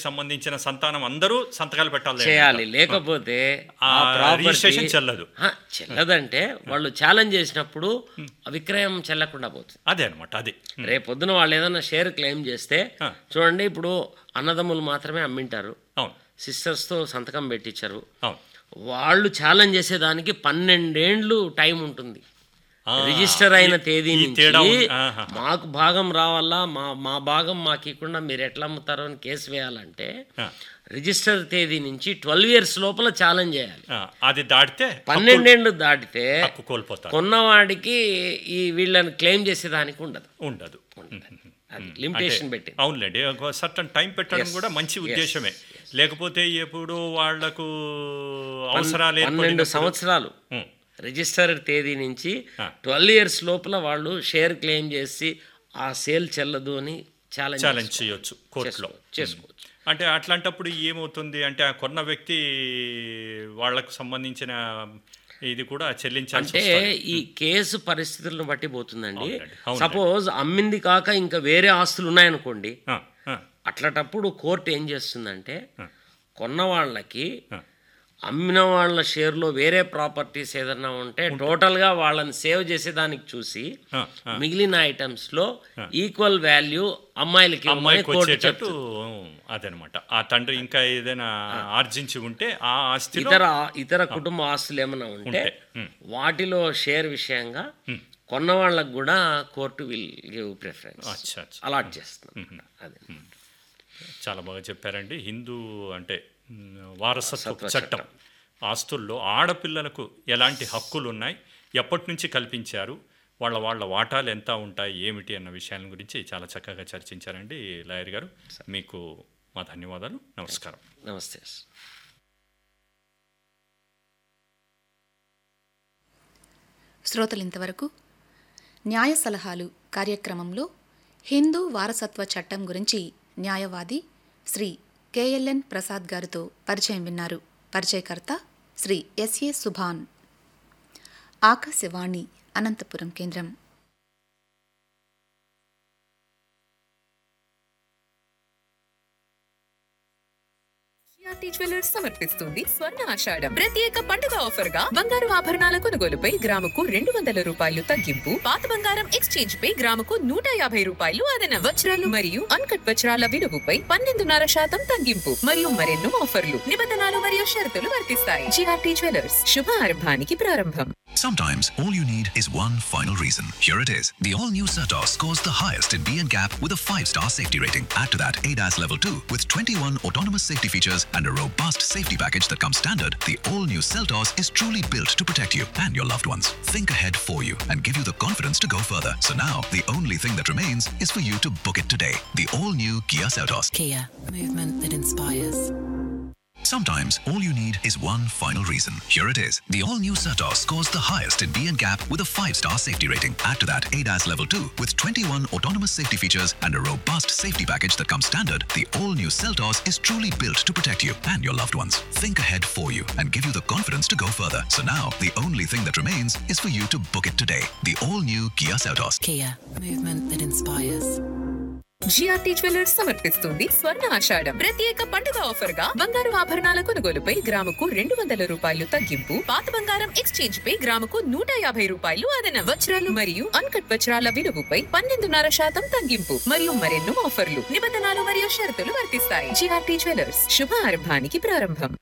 భార్యకు సంబంధించిన సంతానం అందరూ సంతకాలు పెట్టాలి చేయాలి లేకపోతే ఆ ఆ property- రిజిస్ట్రేషన్ చెల్లదు. ఆ, చెల్లదంటే వాళ్ళు ఛాలెంజ్ చేసినప్పుడు ఆ విక్రయం చెల్లకుండా పోతుంది అదే అనమాట అది రేపు పొద్దున వాళ్ళు ఏదైనా షేర్ క్లెయిమ్ చేస్తే ఆ. చూడండి ఇప్పుడు అన్నదమ్ములు మాత్రమే అమ్మింటారు అవును సిస్టర్స్తో సంతకం పెట్టించారు అవును వాళ్ళు ఛాలెంజ్ చేసేదానికి పన్నెండేండ్లు టైం ఉంటుంది ఆ, రిజిస్టర్ అయిన ఈ- తేదీ ఈ నుంచి తేడా ఉంది. ఆహా. మాకు భాగం రావాలా మా మా భాగం మాకు ఇవ్వకుండా మీరు ఎట్లా అమ్ముతారో అని కేసు వేయాలంటే ఆ. రిజిస్టర్ తేదీ నుంచి ట్వెల్వ్ ఇయర్స్ లోపల ఛాలెంజ్ చేయాలి ఆ, అది దాటితే పన్నెండేండ్లు దాటితే హక్కు కోల్పోతారు కొన్నవాడికి ఈ వీళ్ళని క్లెయిమ్ చేసేదానికి ఉండదు ఉండదు అది లిమిటేషన్ అంటే- పెట్టింది అవునులేండి సర్టన్ టైం పెట్టడం కూడా మంచి ఉద్దేశమే లేకపోతే ఎప్పుడు వాళ్లకు అవసరాలు పన్నెండు ఏర్పడినప్పుడు- సంవత్సరాలు ఉం. రిజిస్టర్ తేదీ నుంచి ఆ. ట్వెల్వ్ ఇయర్స్ లోపల వాళ్ళు షేర్ క్లెయిమ్ చేసి ఆ సేల్ చెల్లదు అని ఛాలెంజ్ ఛాలెంజ్ చేయొచ్చు కోర్టులో చేసుకోవచ్చు అంటే అట్లాంటప్పుడు ఏమవుతుంది అంటే ఆ కొన్న వ్యక్తి వాళ్లకు సంబంధించిన ఇది కూడా చెల్లించాల్సి అంటే వస్తుంది. ఈ కేసు పరిస్థితులను బట్టి పోతుందండి అవునండి, అవునండి. సపోజ్ అమ్మింది కాక ఇంకా వేరే ఆస్తులు ఉన్నాయనుకోండి ఆ, ఆ, అట్లాటప్పుడు కోర్టు ఏం చేస్తుందంటే ఆ. కొన్న వాళ్ళకి ఆ. అమ్మిన వాళ్ళ షేర్లో వేరే ప్రాపర్టీస్ ఏదైనా ఉంటే టోటల్గా వాళ్ళని సేవ్ చేసేదానికి చూసి ఆ, ఆ. మిగిలిన ఐటమ్స్లో ఈక్వల్ వాల్యూ అమ్మాయిలకి ఇవ్వమని అమ్మాయికి కోర్టు వచ్చేటట్టు చెప్తుంది. అదనమాట ఆ తండ్రి ఇంకా ఏదైనా ఆర్జించి ఉంటే ఆ ఆస్తిలో ఇతర ఇతర కుటుంబ ఆస్తులు ఏమైనా ఉంటే ఉంటే, ఉమ్. వాటిలో షేర్ విషయంగా కొన్న వాళ్ళకు కూడా కోర్టు విల్ గివ్ ప్రిఫరెన్స్ అచ్చా అచ్చా అలాట్ చేస్తుంది అదే చాలా బాగా చెప్పారండి హిందూ అంటే మ్, వారసత్వ సత్వ చట్టం ఆస్తుల్లో ఆడపిల్లలకు ఎలాంటి హక్కులు ఉన్నాయి ఎప్పటి నుంచి కల్పించారు వాళ్ళ వాళ్ళ వాటాలు ఎంత ఉంటాయి ఏమిటి అన్న విషయాల గురించి చాలా చక్కగా చర్చించారండి లాయర్ గారు మీకు మా ధన్యవాదాలు నమస్కారం నమస్తే శ్రోతలు ఇంతవరకు న్యాయ సలహాలు కార్యక్రమంలో హిందూ వారసత్వ చట్టం గురించి న్యాయవాది శ్రీ కెఎల్ఎన్ ప్రసాద్ గారితో పరిచయం విన్నారు పరిచయకర్త శ్రీ ఎస్ఏ సుభాన్ ఆకాశవాణి అనంతపురం కేంద్రం జిఆర్టీ జ్యువెలర్స్ సమర్పిస్తుంది స్వర్ణ ఆషాఢం ప్రత్యేక పండుగ ఆఫర్ గా బంగారు ఆభరణాల కొనుగోలుపై గ్రాముకు రెండు వందల రూపాయలు తగ్గింపు పాత బంగారం ఎక్స్చేంజ్ పై గ్రాముకు నూట యాభై రూపాయలు అదన వజ్రాలు మరియు అన్కట్ వజ్రాల విలువపై పన్నెండున్నర శాతం తగ్గింపు మరియు మరెన్నో ఆఫర్లు నిబంధనలు మరియు షరతులు వర్తిస్తాయి జిఆర్టీ జ్యువెలర్స్ శుభ ఆరంభానికి ప్రారంభం Sometimes all you need is one final reason. Here it is. The all-new Certos scores the highest in B and Gap with a 5-star safety rating. Add to that ADAS Level 2 with 21 autonomous safety features and a robust safety package that comes standard. The all-new Celtos is truly built to protect you and your loved ones. Think ahead for you and give you the confidence to go further. So now, the only thing that remains is for you to book it today. The all-new Kia Celtos. Kia, movement that inspires. Sometimes all you need is one final reason. Here it is. The all-new Certos scores the highest in B and Gap with a 5-star safety rating. Add to that ADAS Level 2 with 21 autonomous safety features and a robust safety package that comes standard. The all-new Celtos is truly built to protect you and your loved ones. Think ahead for you and give you the confidence to go further. So now, the only thing that remains is for you to book it today. The all-new Kia Celtos. Kia, movement that inspires. GRT jewellers సమర్పిస్తుంది స్వర్ణ ఆషాఢం ప్రత్యేక పండుగ offer గా బంగారు ఆభరణాల కొనుగోలుపై గ్రాముకు రెండు వందల రూపాయలు తగ్గింపు పాత బంగారం ఎక్స్చేంజ్ పై గ్రాముకు నూట యాభై రూపాయలు అదన వజ్రాలు మరియు అన్కట్ వజ్రాల విలువపై పన్నెండున్నర శాతం తగ్గింపు మరియు మరెన్నో ఆఫర్లు నిబంధనలు మరియు షరతులు వర్తిస్తాయి జిఆర్టీ జ్యువెలర్స్ శుభ ఆరంభానికి ప్రారంభం